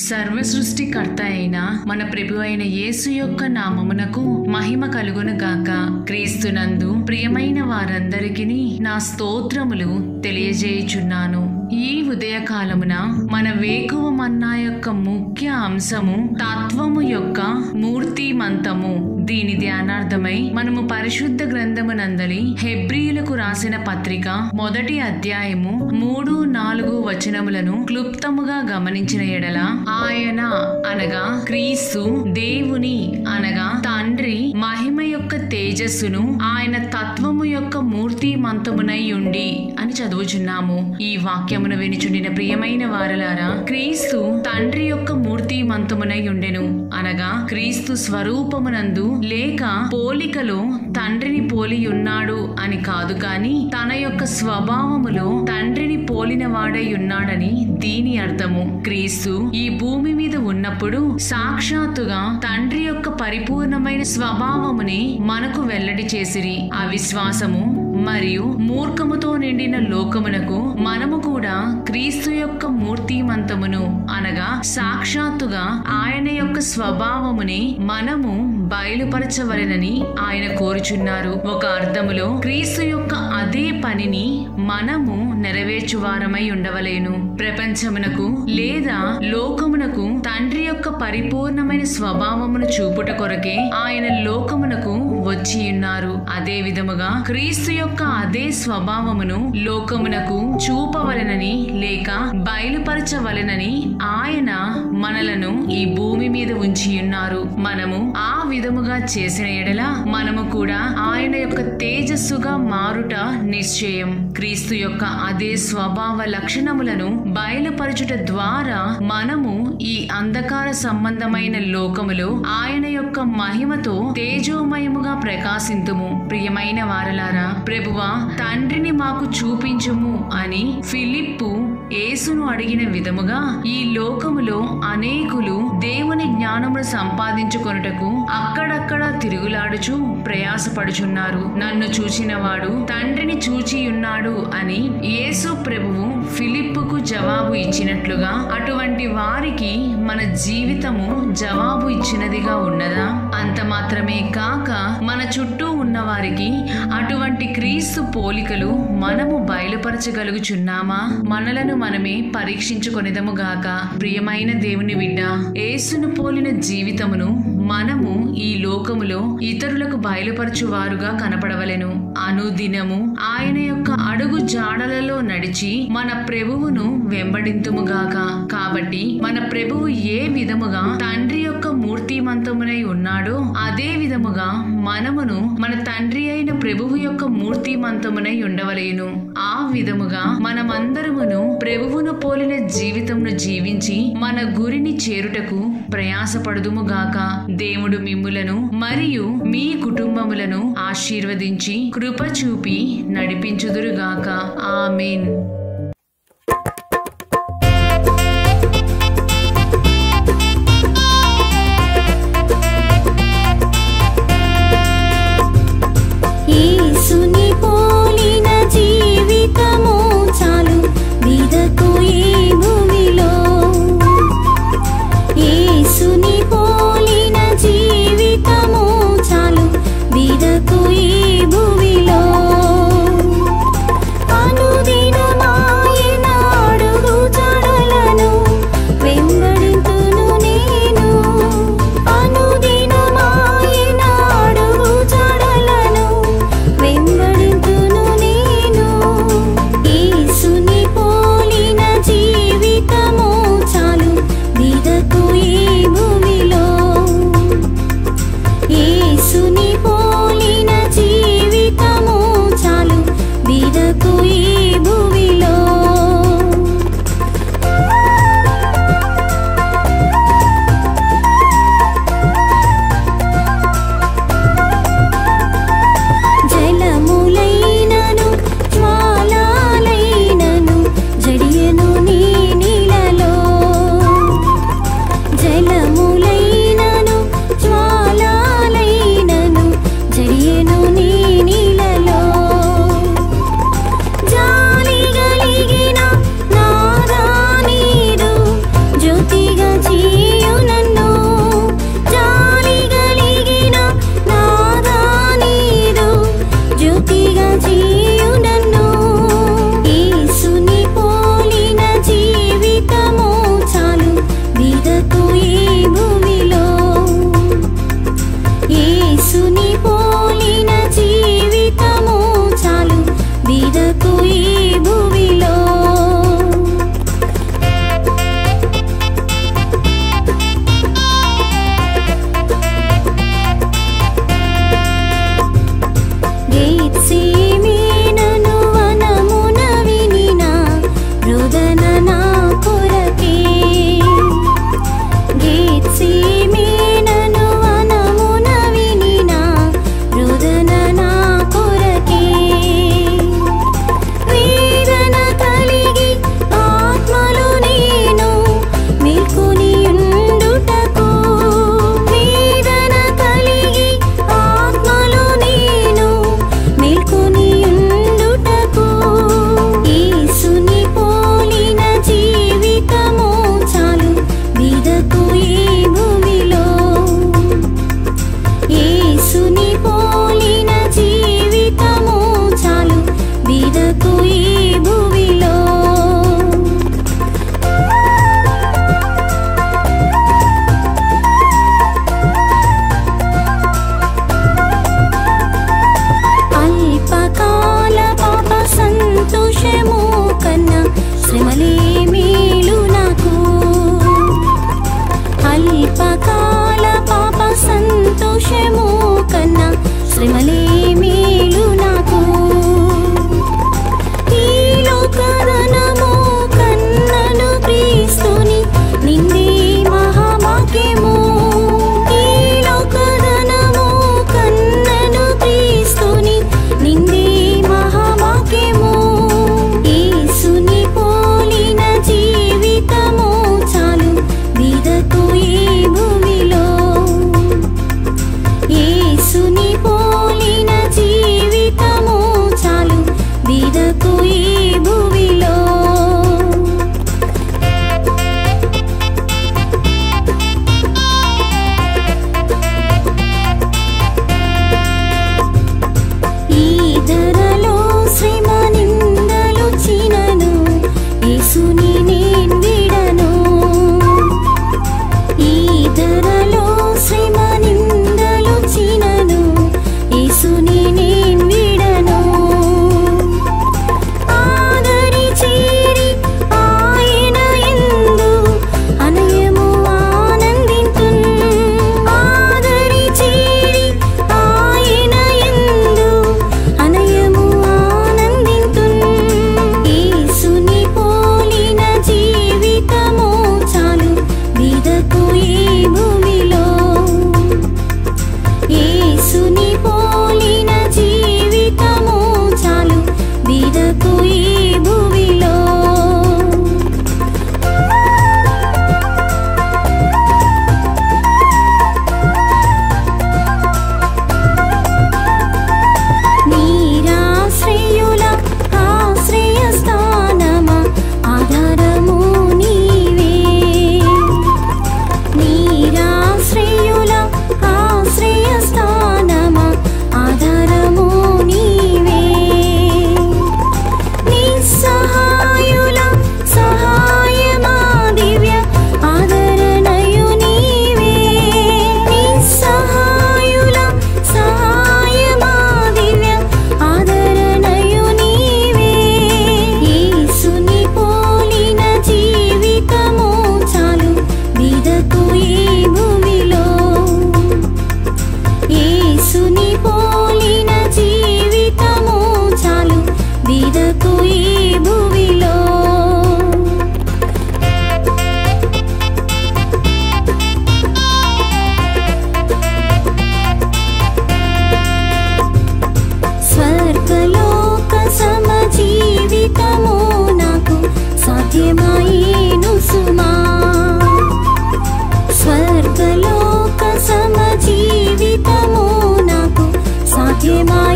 సర్వ సృష్టికర్త అయిన మన ప్రభు అయిన యేసు యొక్క నామమునకు మహిమ కలుగును గాక క్రీస్తునందు ప్రియమైన వారందరికీ నా స్తోత్రములు తెలియజేయుచున్నాను ఈ ఉదయకాలమున మన వేకువ మన్నా యొక్క ముఖ్య అంశము తత్వము యొక్క మూర్తిమంతము దీని ధ్యానార్థమై మనము పరిశుద్ధ గ్రంథమునందలి హెబ్రియులకు రాసిన పత్రిక మొదటి అధ్యాయము మూడు నాలుగు వచనములను క్లుప్తముగా గమనించిన ఎడల ఆయన అనగా క్రీస్తు దేవుని అనగా తండ్రి మహిమ యొక్క తేజస్సును ఆయన తత్వము యొక్క మూర్తిమంతమునై ఉండి అని చదువుచున్నాము ఈ వాక్యమును వినుచుండిన ప్రియమైన వారలారా క్రీస్తు తండ్రి యొక్క మూర్తిమంతమునై ఉండెను అనగా క్రీస్తు స్వరూపమునందు లేక పోలికలో తండ్రిని పోలి ఉన్నాడు అని కాదు కాని తన యొక్క స్వభావములో తండ్రిని పోలిన వాడై ఉన్నాడని దీని అర్థము క్రీస్తు ఈ భూమి మీద ఉన్నప్పుడు సాక్షాత్తుగా తండ్రి యొక్క పరిపూర్ణమైన స్వభావముని మనకు వెల్లడి చేసిరి అవిశ్వాసము మరియు మూర్ఖముతో నిండిన లోకమునకు మనము కూడా క్రీస్తు యొక్క మూర్తిమంతమును అనగా సాక్షాత్తుగా ఆయన యొక్క స్వభావముని మనము బయలుపరచవలెనని ఆయన కోరుచున్నారు ఒక అర్థములో క్రీస్తు యొక్క అదే పనిని మనము నెరవేర్చువారమై ఉండవలేను ప్రపంచమునకు లేదా లోకమునకు తండ్రి యొక్క పరిపూర్ణమైన స్వభావమును చూపుట కొరకే ఆయన లోకమునకు వచ్చి ఉన్నారు అదే విధముగా క్రీస్తు యొక్క అదే స్వభావమును లోకమునకు చూపవలెనని లేక బయలుపరచవలెనని ఆయన మనలను ఈ భూమి మీద ఉంచి ఉన్నారు మనము ఆ విధముగా చేసిన ఎడల మనము కూడా ఆయన యొక్క తేజస్సుగా మారుట నిశ్చయం క్రీస్తు యొక్క అదే స్వభావ లక్షణములను బయలుపరచుట ద్వారా మనము ఈ అంధకార సంబంధమైన లోకములో ఆయన యొక్క మహిమతో తేజోమయముగా ప్రకాశింతుము ప్రియమైన వారలారా ప్రభువా తండ్రిని మాకు చూపించుము అని ఫిలిప్పు యేసును అడిగిన విధముగా ఈ లోకములో అనేకులు దేవుని జ్ఞానమును సంపాదించుకొనుటకు అక్కడక్కడ తిరుగులాడుచు ప్రయాసపడుచున్నారు నన్ను చూచినవాడు తండ్రిని చూచి ఉన్నాడు అని యేసు ప్రభువు ఫిలిప్పుకు జవాబు ఇచ్చినట్లుగా అటువంటి వారికి మన జీవితము జవాబు ఇచ్చినదిగా ఉన్నదా అంత మాత్రమే కాక మన చుట్టూ ఉన్న వారికి అటువంటి క్రీస్తు పోలికలు మనము బయలుపరచగలుగుచున్నామా మనలను మనమే పరీక్షించుకొనిదము గాక ప్రియమైన దేవుని బిడ్డ యేసును పోలిన జీవితమును మనము ఈ లోకములో ఇతరులకు బయలుపరచువారుగా కనపడవలెను అనుదినము ఆయన యొక్క అడుగు జాడలలో నడిచి మన ప్రభువును వెంబడింతుముగాక కాబట్టి మన ప్రభువు ఏ విధముగా తండ్రి యొక్క మూర్తిమంతమునై ఉన్నాడో అదే విధముగా మనమును మన తండ్రి అయిన ప్రభువు యొక్క మూర్తిమంతమునై ఉండవలేను ఆ విధముగా మనమందరమును ప్రభువును పోలిన జీవితమును జీవించి మన గురిని చేరుటకు ప్రయాసపడుదుముగాక దేవుడు మిమ్ములను మరియు మీ కుటుంబములను ఆశీర్వదించి కృప చూపి నడిపించుదురుగాక ఆమెన్ యేసుని పోలిన జీవితము చాలు విదకు ఈ భూమిలో యేసుని పోలిన జీవితము చాలు విదకు ఈ భూమిలో అనుదినమాయన అడుగు జాడలను వెంబడింతును నేను అనుదినమాయన అడుగు జాడలను వెంబడింతును నేను యేసుని పోలిన జీవితము చాలు విదకు ఈ భూమిలో యేసుని పోలిన జీవితము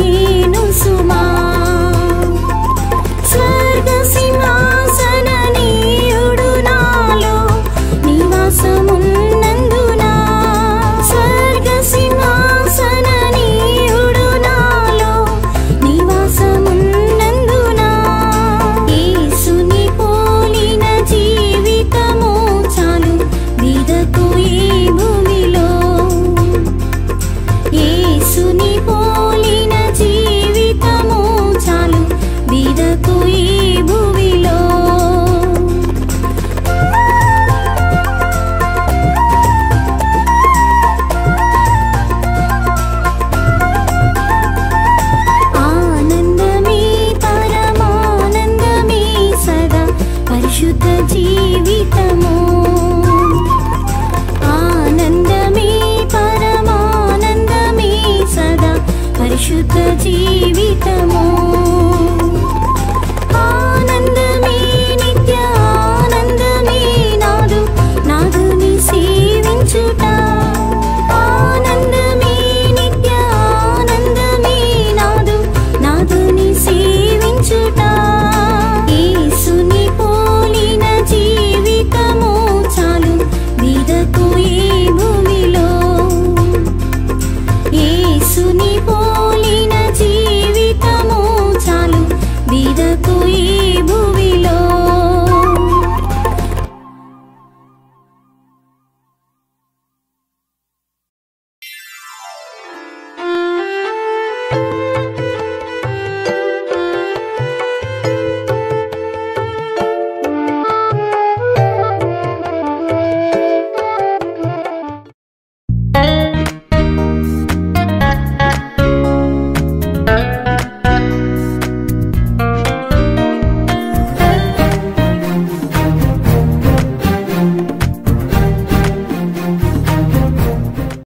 నీ